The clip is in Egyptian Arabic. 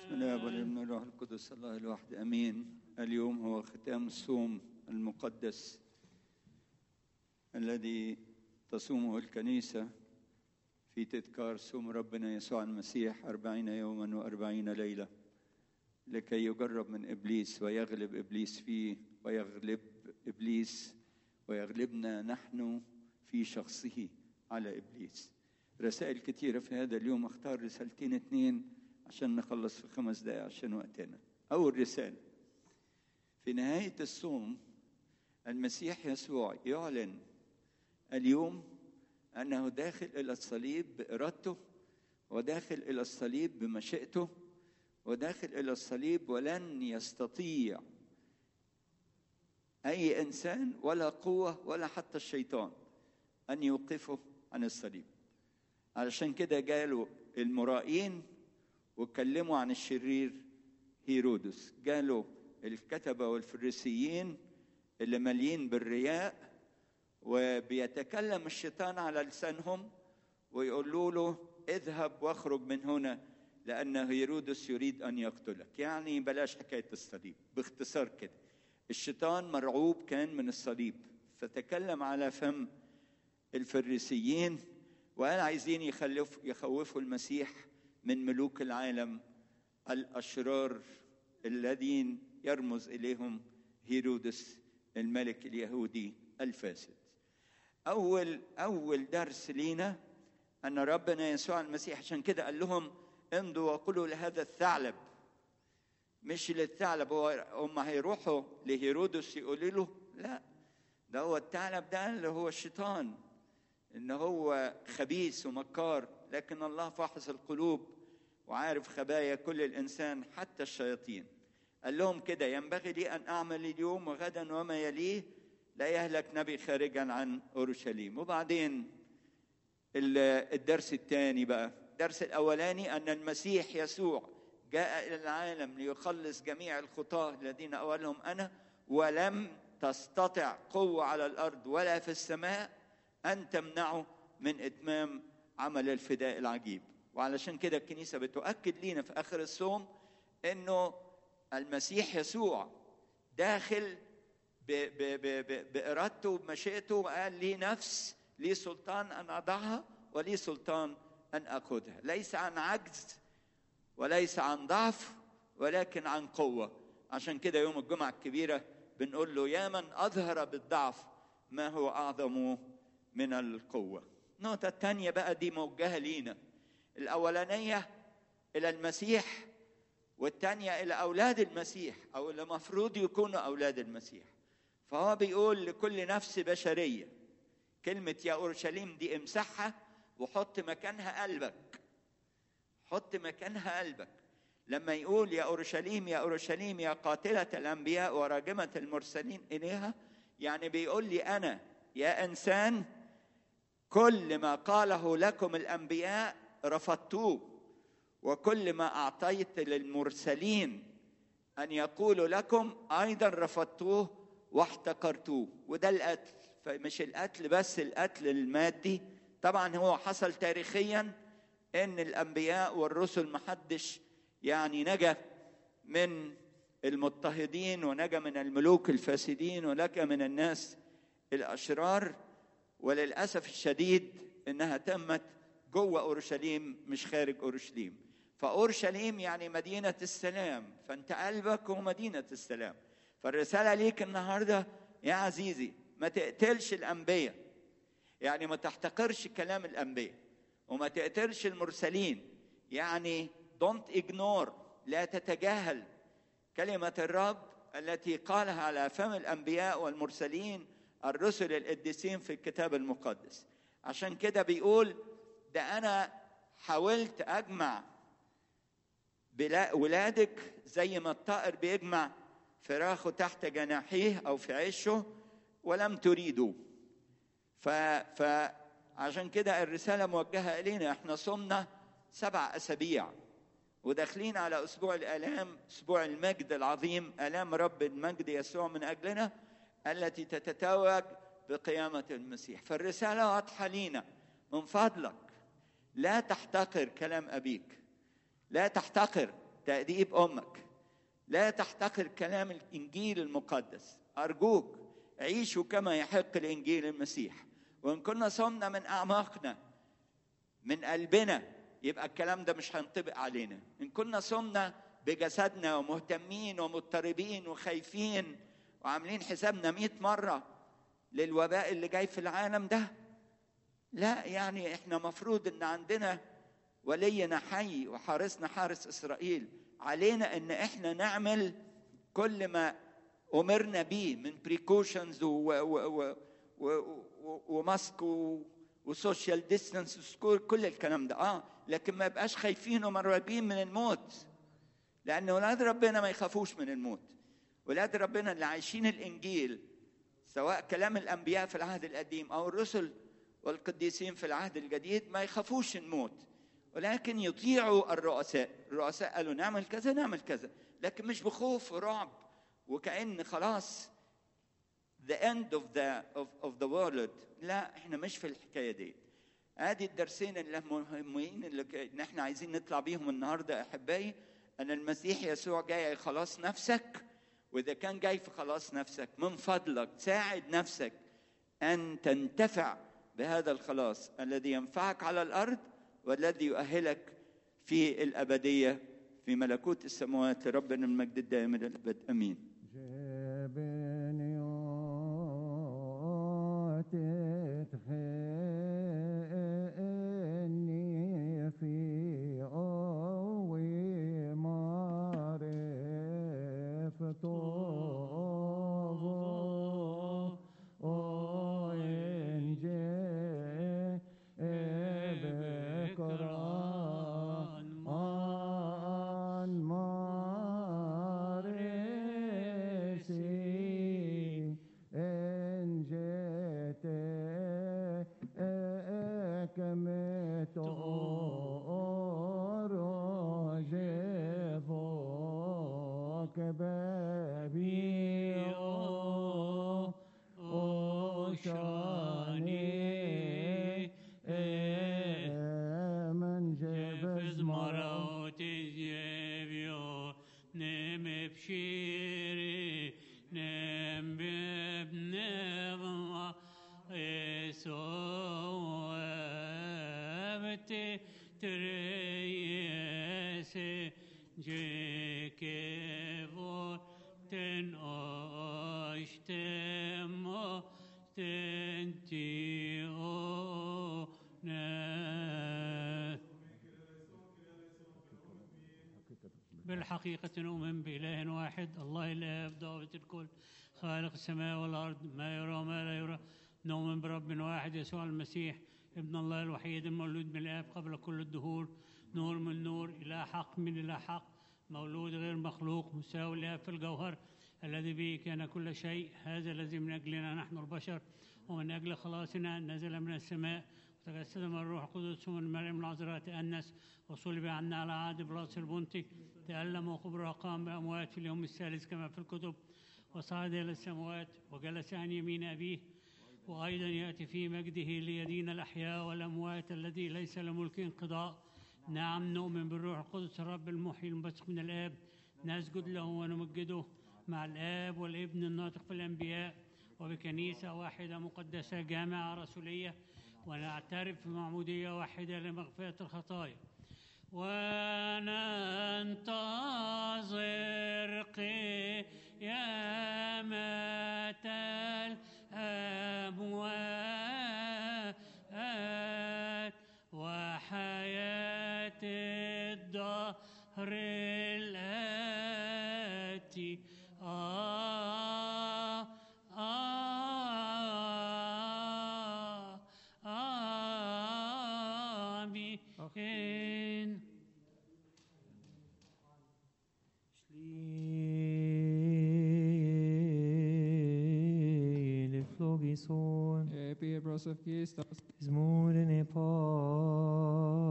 بسم الله والابن والروح القدس الله الواحد امين اليوم هو ختام الصوم المقدس الذي تصومه الكنيسه في تذكار صوم ربنا يسوع المسيح أربعين يوما وأربعين ليلة لكي يجرب من إبليس ويغلب إبليس فيه ويغلب إبليس ويغلبنا نحن في شخصه على إبليس رسائل كثيرة في هذا اليوم اختار رسالتين اثنين عشان نخلص في خمس دقائق عشان وقتنا أول رسالة في نهاية الصوم المسيح يسوع يعلن اليوم أنه داخل إلى الصليب بإرادته وداخل إلى الصليب بمشيئته وداخل إلى الصليب ولن يستطيع أي إنسان ولا قوة ولا حتى الشيطان أن يوقفه عن الصليب علشان كده جاله المرائين وكلموا عن الشرير هيرودس جاله الكتبة والفريسيين اللي مليين بالرياء وبيتكلم الشيطان على لسانهم ويقولوا له اذهب واخرج من هنا لأن هيرودس يريد أن يقتلك يعني بلاش حكاية الصليب باختصار كده الشيطان مرعوب كان من الصليب فتكلم على فم الفريسيين وقال عايزين يخلف يخوفوا المسيح من ملوك العالم الأشرار الذين يرمز إليهم هيرودس الملك اليهودي الفاسد أول أول درس لينا أن ربنا يسوع المسيح عشان كده قال لهم امضوا وقولوا لهذا الثعلب مش للثعلب هو هم هيروحوا لهيرودس يقولوا له لا ده هو الثعلب ده اللي هو الشيطان ان هو خبيث ومكار لكن الله فاحص القلوب وعارف خبايا كل الانسان حتى الشياطين قال لهم كده ينبغي لي ان اعمل اليوم وغدا وما يليه لا يهلك نبي خارجا عن اورشليم وبعدين الدرس الثاني بقى الدرس الاولاني ان المسيح يسوع جاء الى العالم ليخلص جميع الخطاه الذين اولهم انا ولم تستطع قوه على الارض ولا في السماء ان تمنعه من اتمام عمل الفداء العجيب وعلشان كده الكنيسه بتؤكد لينا في اخر الصوم انه المسيح يسوع داخل ب ب ب ب بارادته وبمشيئته وقال لي نفس لي سلطان ان اضعها ولي سلطان ان اخذها ليس عن عجز وليس عن ضعف ولكن عن قوه عشان كده يوم الجمعه الكبيره بنقول له يا من اظهر بالضعف ما هو اعظم من القوه النقطه الثانيه بقى دي موجهه لينا الاولانيه الى المسيح والثانيه الى اولاد المسيح او اللي المفروض يكونوا اولاد المسيح فهو بيقول لكل نفس بشريه كلمه يا اورشليم دي امسحها وحط مكانها قلبك حط مكانها قلبك لما يقول يا اورشليم يا اورشليم يا قاتله الانبياء وراجمه المرسلين اليها يعني بيقول لي انا يا انسان كل ما قاله لكم الانبياء رفضتوه وكل ما اعطيت للمرسلين ان يقولوا لكم ايضا رفضتوه واحتقرتوه وده القتل فمش القتل بس القتل المادي طبعا هو حصل تاريخيا ان الانبياء والرسل محدش يعني نجا من المضطهدين ونجا من الملوك الفاسدين ونجا من الناس الاشرار وللاسف الشديد انها تمت جوه اورشليم مش خارج اورشليم فاورشليم يعني مدينه السلام فانت قلبك هو مدينه السلام فالرساله ليك النهارده يا عزيزي ما تقتلش الانبياء يعني ما تحتقرش كلام الانبياء وما تقتلش المرسلين يعني دونت اجنور لا تتجاهل كلمه الرب التي قالها على فم الانبياء والمرسلين الرسل القديسين في الكتاب المقدس عشان كده بيقول ده انا حاولت اجمع ولادك زي ما الطائر بيجمع فراخه تحت جناحيه او في عشه ولم تريدوا ف فعشان كده الرساله موجهه الينا احنا صمنا سبع اسابيع وداخلين على اسبوع الالام اسبوع المجد العظيم الام رب المجد يسوع من اجلنا التي تتتوج بقيامه المسيح فالرساله واضحه لينا من فضلك لا تحتقر كلام ابيك لا تحتقر تأديب أمك لا تحتقر كلام الإنجيل المقدس أرجوك عيشوا كما يحق الإنجيل المسيح وإن كنا صمنا من أعماقنا من قلبنا يبقى الكلام ده مش هينطبق علينا إن كنا صمنا بجسدنا ومهتمين ومضطربين وخايفين وعاملين حسابنا مئة مرة للوباء اللي جاي في العالم ده لا يعني احنا مفروض ان عندنا ولينا حي وحارسنا حارس اسرائيل علينا ان احنا نعمل كل ما امرنا به من بريكوشنز وماسك وسوشيال ديستانس كل الكلام ده اه لكن ما يبقاش خايفين ومرعوبين من الموت لان ولاد ربنا ما يخافوش من الموت ولاد ربنا اللي عايشين الانجيل سواء كلام الانبياء في العهد القديم او الرسل والقديسين في العهد الجديد ما يخافوش الموت ولكن يطيعوا الرؤساء الرؤساء قالوا نعمل كذا نعمل كذا لكن مش بخوف ورعب وكأن خلاص the end of the of, of the world لا احنا مش في الحكايه دي ادي الدرسين المهمين اللي ك- احنا عايزين نطلع بيهم النهارده احبائي ان المسيح يسوع جاي خلاص نفسك واذا كان جاي في خلاص نفسك من فضلك ساعد نفسك ان تنتفع بهذا الخلاص الذي ينفعك على الارض والذي يؤهلك في الابديه في ملكوت السماوات لربنا المجد الدائم الى الابد امين جبنيات تخيني في قوي معرفته وإنجي بكران عن مارسي إن جئت كمت أرجي فوق بابي أوشاني من جفز جبز مرا مروت جيبيو نم بشيري نم ببنغ إسوابتي تريسي جيكيفو تن أشتمو تنتيو ناث بالحقيقة نؤمن بإله واحد الله الآب ضابط الكل خالق السماء والأرض ما يرى وما لا يرى نؤمن برب واحد يسوع المسيح ابن الله الوحيد المولود من الآب قبل كل الدهور نور من نور إله حق من إله حق مولود غير مخلوق مساوي لآب في الجوهر الذي به كان كل شيء هذا الذي من أجلنا نحن البشر ومن أجل خلاصنا نزل من السماء وتجسد من الروح القدس ومن مريم العذراء تأنس وصلب عنا على عهد بلاس البنطي تألم وقبر وقام بأموات في اليوم الثالث كما في الكتب وصعد إلى السماوات وجلس عن يمين أبيه وأيضا يأتي في مجده ليدين الأحياء والأموات الذي ليس له ملك انقضاء نعم نؤمن بالروح القدس الرب المحيي المنبثق من الآب نسجد له ونمجده مع الآب والابن الناطق في الأنبياء وبكنيسة واحدة مقدسة جامعة رسولية ونعترف بمعمودية واحدة لمغفرة الخطايا وننتظر قيامة الأموات وحياة الدهر الآتي آه آه آمين Schliele Flogison, Epi Bros of Christos. Zmuren e Paul.